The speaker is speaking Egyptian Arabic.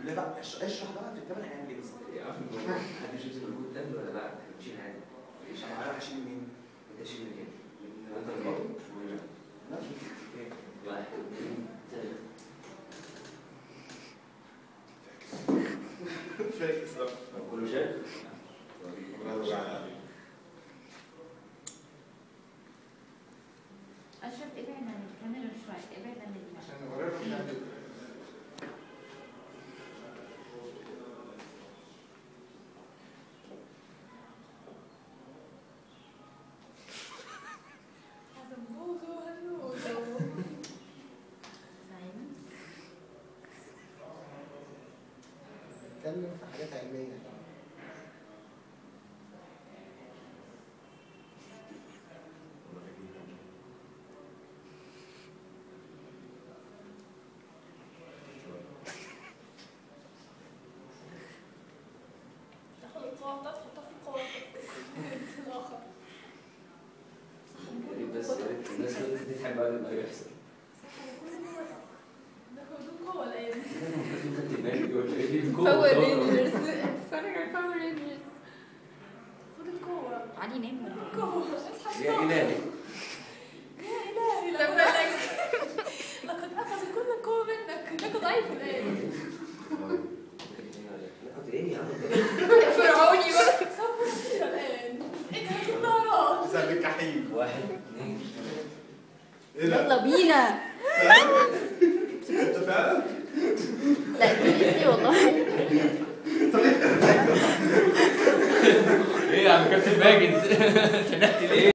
لا بقى اش- اشرح بقى في الثمن هنعمل ايه بالظبط يا عم حد يشوف المجهود قبل ولا بعد؟ بتشيل عادي مش انا هشيل مين؟ انت شيل من كده من انت البطن لا ايه واحد اثنين ثلاثة فاكس اه طب كله شايف؟ برافو عليك. اشرف ابعد عن الكاميرا شويه ابعد عن ال- عشان نوريهم يعني اسمعيني. نتكلم في حاجات علمية تاخد القوة بتاعتك تحطها في القوة الآخر يا ريت بس يا ريت الناس كلها تضحك بعد ما يحصل ناخد القوة الآن خدت بالي ولا ايه؟ باور رينجرز اتفرج على باور رينجرز خد القوة علي نام ولا إيه؟ القوة يا إلهي يا إلهي لقد لقد أخذ كل القوة منك إنك ضعيف الآن لا كنت ايه يا عم فرعوني بقى سوف تصير الآن اجهز الطيران زي الكحيل واحد اثنين ايه ده؟ يلا بينا انت فعلا؟ لا سيريسلي والله ايه يا عم كابتن ماجد تنحت ليه؟